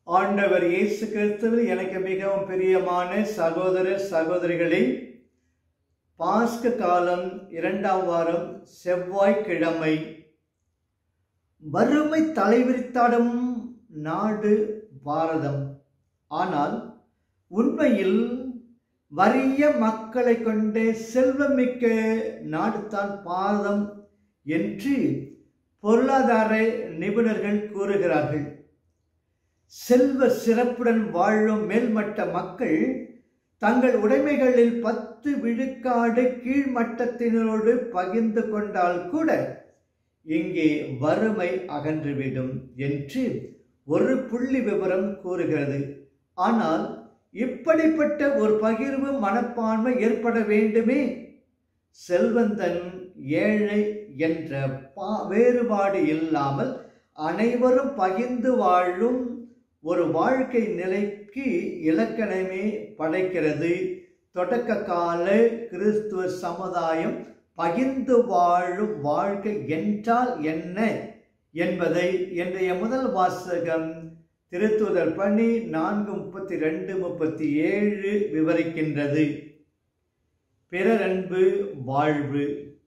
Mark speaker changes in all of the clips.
Speaker 1: ஆண்டவர் இயேசு கிறிஸ்துவில் எனக்கு மிகவும் பிரியமான சகோதர சகோதரிகளே பாஸ்க காலம் இரண்டாம் வாரம் செவ்வாய்க்கிழமை வறுமை தலைவிரித்தாடும் நாடு பாரதம் ஆனால் உண்மையில் வறிய மக்களை கொண்ட செல்வமிக்க நாடுதான் பாரதம் என்று பொருளாதார நிபுணர்கள் கூறுகிறார்கள் செல்வ சிறப்புடன் வாழும் மேல்மட்ட மக்கள் தங்கள் உடைமைகளில் பத்து விழுக்காடு கீழ்மட்டத்தினரோடு பகிர்ந்து கொண்டால் கூட இங்கே வறுமை அகன்றுவிடும் என்று ஒரு புள்ளி விவரம் கூறுகிறது ஆனால் இப்படிப்பட்ட ஒரு பகிர்வு மனப்பான்மை ஏற்பட வேண்டுமே செல்வந்தன் ஏழை என்ற பா வேறுபாடு இல்லாமல் அனைவரும் பகிர்ந்து வாழும் ஒரு வாழ்க்கை நிலைக்கு இலக்கணமே படைக்கிறது தொடக்க கால கிறிஸ்துவ சமுதாயம் பகிர்ந்து வாழும் வாழ்க்கை என்றால் என்ன என்பதை இன்றைய முதல் வாசகம் திருத்துதர் பணி நான்கு முப்பத்தி ரெண்டு முப்பத்தி ஏழு விவரிக்கின்றது பிறரன்பு வாழ்வு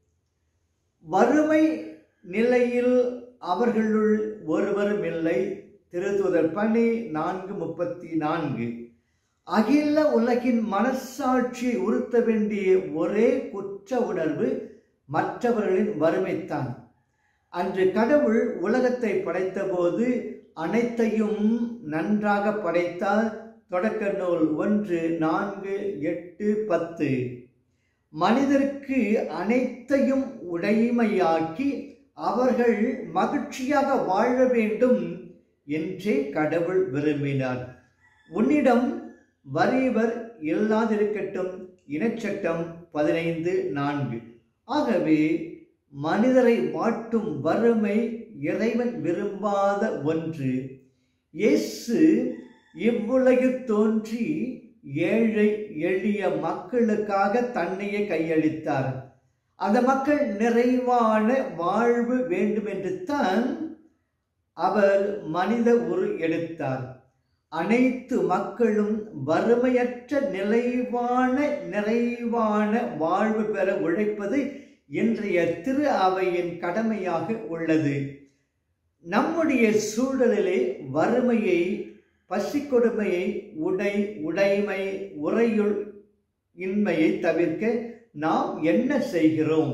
Speaker 1: வறுமை நிலையில் அவர்களுள் ஒருவரும் இல்லை திருத்துதர் பணி நான்கு முப்பத்தி நான்கு அகில உலகின் மனசாட்சியை உறுத்த வேண்டிய ஒரே குற்ற உணர்வு மற்றவர்களின் வறுமைத்தான் அன்று கடவுள் உலகத்தை படைத்தபோது அனைத்தையும் நன்றாக படைத்தார் தொடக்க நூல் ஒன்று நான்கு எட்டு பத்து மனிதருக்கு அனைத்தையும் உடைமையாக்கி அவர்கள் மகிழ்ச்சியாக வாழ வேண்டும் என்றே கடவுள் விரும்பினார் உன்னிடம் வறியவர் இல்லாதிருக்கட்டும் இனச்சட்டம் பதினைந்து நான்கு ஆகவே மனிதரை வாட்டும் வறுமை இறைவன் விரும்பாத ஒன்று இயேசு இவ்வுலகில் தோன்றி ஏழை எளிய மக்களுக்காக தன்னையே கையளித்தார் அந்த மக்கள் நிறைவான வாழ்வு வேண்டும் என்று தான் அவர் மனித உரு எடுத்தார் அனைத்து மக்களும் வறுமையற்ற நிலைவான நிறைவான வாழ்வு பெற உழைப்பது இன்றைய திரு அவையின் கடமையாக உள்ளது நம்முடைய சூழலிலே வறுமையை பசிக்கொடுமையை உடை உடைமை உரையுள் இன்மையை தவிர்க்க நாம் என்ன செய்கிறோம்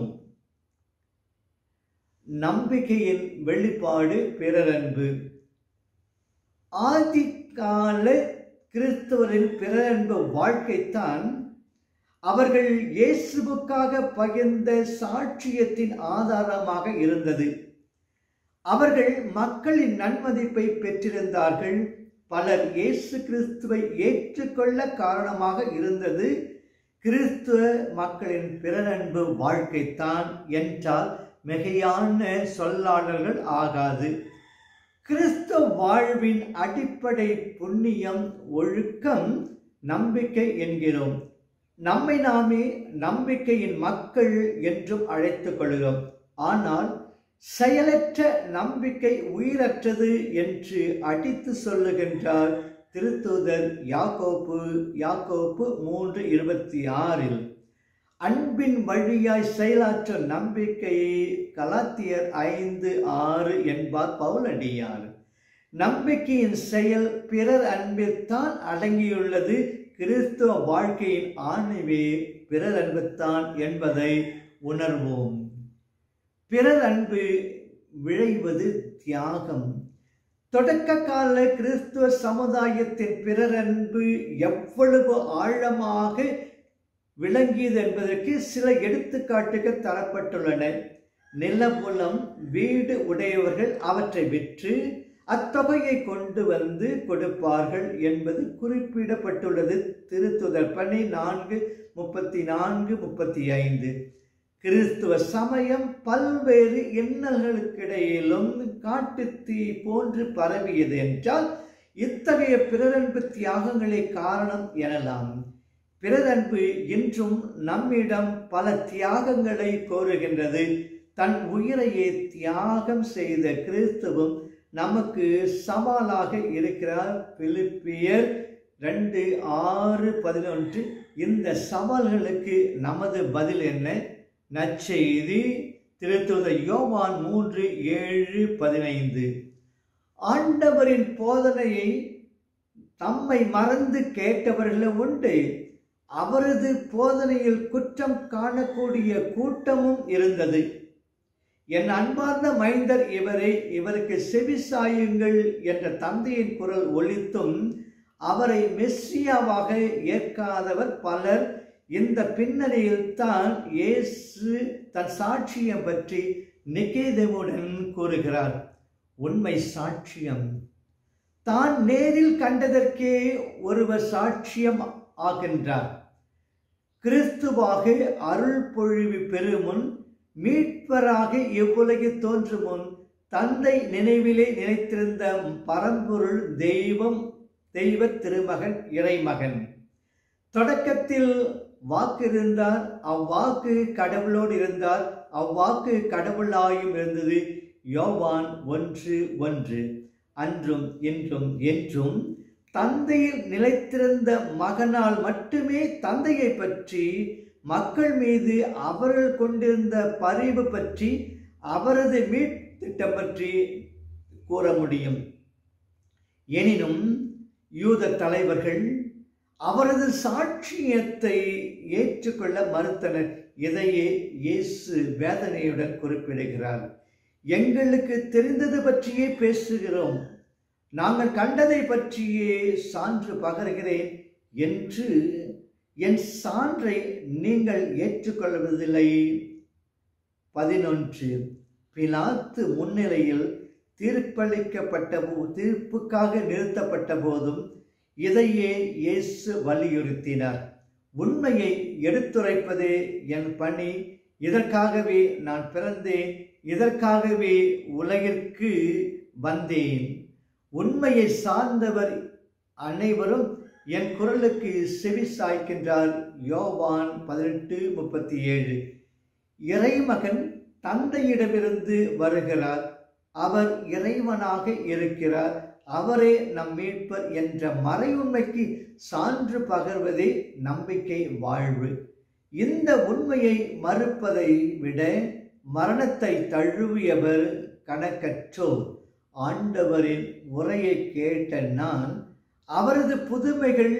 Speaker 1: நம்பிக்கையின் வெளிப்பாடு பிறரன்பு ஆதிகால கிறிஸ்தவரின் பிறரன்பு வாழ்க்கைத்தான் அவர்கள் இயேசுவுக்காக பகிர்ந்த சாட்சியத்தின் ஆதாரமாக இருந்தது அவர்கள் மக்களின் நன்மதிப்பை பெற்றிருந்தார்கள் பலர் இயேசு கிறிஸ்துவை ஏற்றுக்கொள்ள காரணமாக இருந்தது கிறிஸ்துவ மக்களின் பிறரன்பு வாழ்க்கைத்தான் என்றால் மிகையான சொல்லாடல்கள் ஆகாது கிறிஸ்தவ வாழ்வின் அடிப்படை புண்ணியம் ஒழுக்கம் நம்பிக்கை என்கிறோம் நம்மை நாமே நம்பிக்கையின் மக்கள் என்றும் அழைத்துக் கொள்கிறோம் ஆனால் செயலற்ற நம்பிக்கை உயிரற்றது என்று அடித்து சொல்லுகின்றார் திருத்தூதர் யாக்கோப்பு யாக்கோப்பு மூன்று இருபத்தி ஆறில் அன்பின் வழியாய் செயலாற்ற நம்பிக்கையை கலாத்தியர் ஐந்து ஆறு என்பார் பவுலடியார் நம்பிக்கையின் செயல் பிறர் அன்பில்தான் அடங்கியுள்ளது கிறிஸ்துவ வாழ்க்கையின் ஆணைவே பிறர் அன்புத்தான் என்பதை உணர்வோம் பிறர் அன்பு விளைவது தியாகம் தொடக்க கால கிறிஸ்துவ சமுதாயத்தின் பிறர் அன்பு எவ்வளவு ஆழமாக விளங்கியது என்பதற்கு சில எடுத்துக்காட்டுகள் தரப்பட்டுள்ளன நிலபுலம் வீடு உடையவர்கள் அவற்றை விற்று அத்தொகையை கொண்டு வந்து கொடுப்பார்கள் என்பது குறிப்பிடப்பட்டுள்ளது திருத்துதர் பணி நான்கு முப்பத்தி நான்கு முப்பத்தி ஐந்து கிறிஸ்துவ சமயம் பல்வேறு இன்னல்களுக்கிடையிலும் காட்டுத்தீ போன்று பரவியது என்றால் இத்தகைய பிறரன்பு தியாகங்களே காரணம் எனலாம் பிறரன்பு இன்றும் நம்மிடம் பல தியாகங்களை கோருகின்றது தன் உயிரையே தியாகம் செய்த கிறிஸ்துவும் நமக்கு சவாலாக இருக்கிறார் பிலிப்பியர் ரெண்டு ஆறு பதினொன்று இந்த சவால்களுக்கு நமது பதில் என்ன நற்செய்தி திருத்துத யோவான் மூன்று ஏழு பதினைந்து ஆண்டவரின் போதனையை தம்மை மறந்து கேட்டவர்களும் உண்டு அவரது போதனையில் குற்றம் காணக்கூடிய கூட்டமும் இருந்தது என் அன்பார்ந்த மைந்தர் இவரை இவருக்கு செவி சாயுங்கள் என்ற தந்தையின் குரல் ஒலித்தும் அவரை மெஸ்ஸியாவாக ஏற்காதவர் பலர் இந்த பின்னணியில் தான் இயேசு தன் சாட்சியம் பற்றி நிகேதமுடன் கூறுகிறார் உண்மை சாட்சியம் தான் நேரில் கண்டதற்கே ஒருவர் சாட்சியம் ஆகின்றார் கிறிஸ்துவாக அருள் பொழிவு பெறுமுன் மீட்பராக இவ்வுலகில் தோன்றும் முன் தந்தை நினைவிலே நினைத்திருந்த பரம்பொருள் தெய்வம் தெய்வ திருமகன் இறைமகன் தொடக்கத்தில் வாக்கு இருந்தார் அவ்வாக்கு கடவுளோடு இருந்தார் அவ்வாக்கு கடவுளாயும் இருந்தது யோவான் ஒன்று ஒன்று அன்றும் இன்றும் என்றும் தந்தையில் நிலைத்திருந்த மகனால் மட்டுமே தந்தையை பற்றி மக்கள் மீது அவர்கள் கொண்டிருந்த பரிவு பற்றி அவரது மீட்திட்டம் பற்றி கூற முடியும் எனினும் யூத தலைவர்கள் அவரது சாட்சியத்தை ஏற்றுக்கொள்ள மறுத்தனர் இதையே இயேசு வேதனையுடன் குறிப்பிடுகிறார் எங்களுக்கு தெரிந்தது பற்றியே பேசுகிறோம் நாங்கள் கண்டதை பற்றியே சான்று பகர்கிறேன் என்று என் சான்றை நீங்கள் ஏற்றுக்கொள்வதில்லை பதினொன்று பிலாத்து முன்னிலையில் தீர்ப்பளிக்கப்பட்ட போ- தீர்ப்புக்காக நிறுத்தப்பட்ட போதும் இதையே இயேசு வலியுறுத்தினார் உண்மையை எடுத்துரைப்பதே என் பணி இதற்காகவே நான் பிறந்தேன் இதற்காகவே உலகிற்கு வந்தேன் உண்மையை சார்ந்தவர் அனைவரும் என் குரலுக்கு செவி சாய்க்கின்றார் யோவான் பதினெட்டு முப்பத்தி ஏழு இறைமகன் தந்தையிடமிருந்து வருகிறார் அவர் இறைவனாக இருக்கிறார் அவரே நம் மீட்பர் என்ற மறையுண்மைக்கு சான்று பகர்வதே நம்பிக்கை வாழ்வு இந்த உண்மையை மறுப்பதை விட மரணத்தை தழுவியவர் கணக்கற்றோர் ஆண்டவரின் உரையை கேட்ட நான் அவரது புதுமைகள்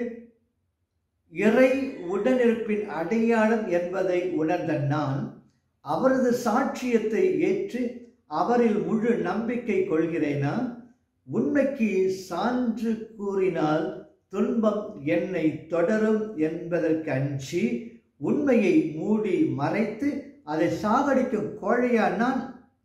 Speaker 1: இறை உடனிருப்பின் அடையாளம் என்பதை உணர்ந்த நான் அவரது சாட்சியத்தை ஏற்று அவரில் முழு நம்பிக்கை கொள்கிறேனா உண்மைக்கு சான்று கூறினால் துன்பம் என்னை தொடரும் என்பதற்கு அஞ்சி உண்மையை மூடி மறைத்து அதை சாகடிக்கும் கோழையா நான்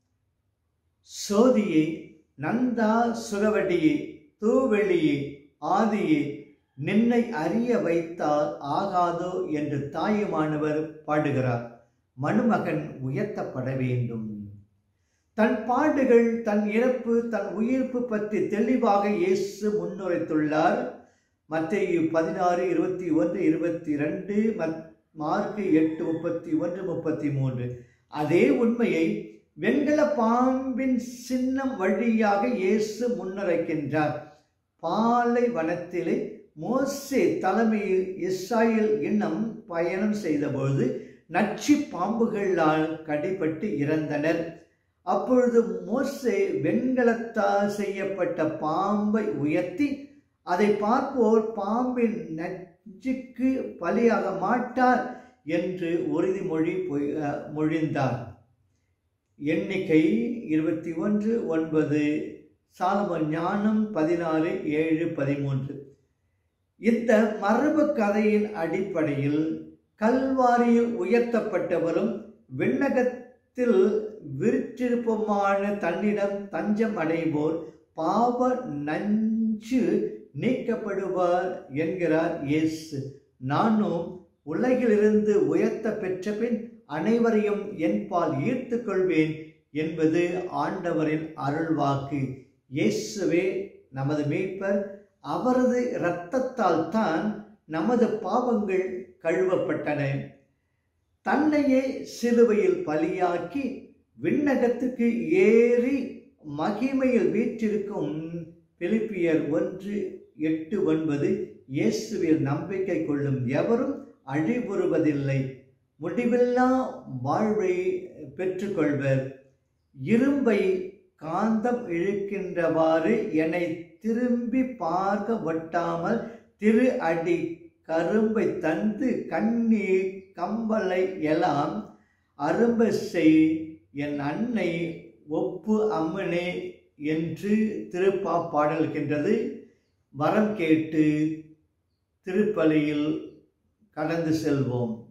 Speaker 1: சோதியே நந்தா சுகவடியே தூவெளியே ஆதியே நின்னை அறிய வைத்தால் ஆகாதோ என்று தாயுமானவர் பாடுகிறார் மணுமகன் உயர்த்தப்பட வேண்டும் தன் பாடுகள் தன் இறப்பு தன் உயிர்ப்பு பற்றி தெளிவாக இயேசு முன்னுரைத்துள்ளார் மத்தேயு பதினாறு இருபத்தி ஒன்று இருபத்தி ரெண்டு மார்க்கு எட்டு முப்பத்தி ஒன்று முப்பத்தி மூன்று அதே உண்மையை வெண்கல பாம்பின் சின்னம் வழியாக இயேசு முன்னுரைக்கின்றார் பாலைவனத்திலே மோசே தலைமையில் இஸ்ராயேல் இனம் பயணம் செய்தபோது நச்சு பாம்புகளால் கடிபட்டு இறந்தனர் அப்பொழுது மோசே வெண்கலத்தால் செய்யப்பட்ட பாம்பை உயர்த்தி அதை பார்ப்போர் பாம்பின் நச்சுக்கு பலியாக மாட்டார் என்று உறுதிமொழி பொய் அஹ், மொழிந்தார் எண்ணிக்கை இருபத்தி ஒன்று ஒன்பது சாலமன் ஞானம் பதினாறு ஏழு பதிமூன்று இந்த மரபு கதையின் அடிப்படையில் கல்வாரியில் உயர்த்தப்பட்டவரும் விண்ணகத்தில் விருற்றிருப்பமான தன்னிடம் தஞ்சம் அடைவோர் பாவ நஞ்சு நீக்கப்படுவார் என்கிறார் இயேசு நானும் உலகிலிருந்து உயர்த்த பெற்ற பின் அனைவரையும் என்பால் ஈர்த்து கொள்வேன் என்பது ஆண்டவரின் அருள்வாக்கு இயேசுவே நமது மீட்பர் அவரது இரத்தத்தால் தான் நமது பாவங்கள் கழுவப்பட்டன தன்னையே சிலுவையில் பலியாக்கி விண்ணகத்துக்கு ஏறி மகிமையில் வீற்றிருக்கும் பிலிப்பியர் ஒன்று எட்டு ஒன்பது இயேசுவில் நம்பிக்கை கொள்ளும் எவரும் அழிவுறுவதில்லை முடிவில்லா வாழ்வை பெற்றுக்கொள்வர் இரும்பை காந்தம் இழுக்கின்றவாறு என்னை திரும்பி பார்க்க வட்டாமல் திரு அடி கரும்பை தந்து கண்ணீர் கம்பலை எல்லாம் அரும்ப செய் என் அன்னை ஒப்பு அம்மனே என்று திருப்பா பாடல்கின்றது வரம் கேட்டு திருப்பலியில் கடந்து செல்வோம்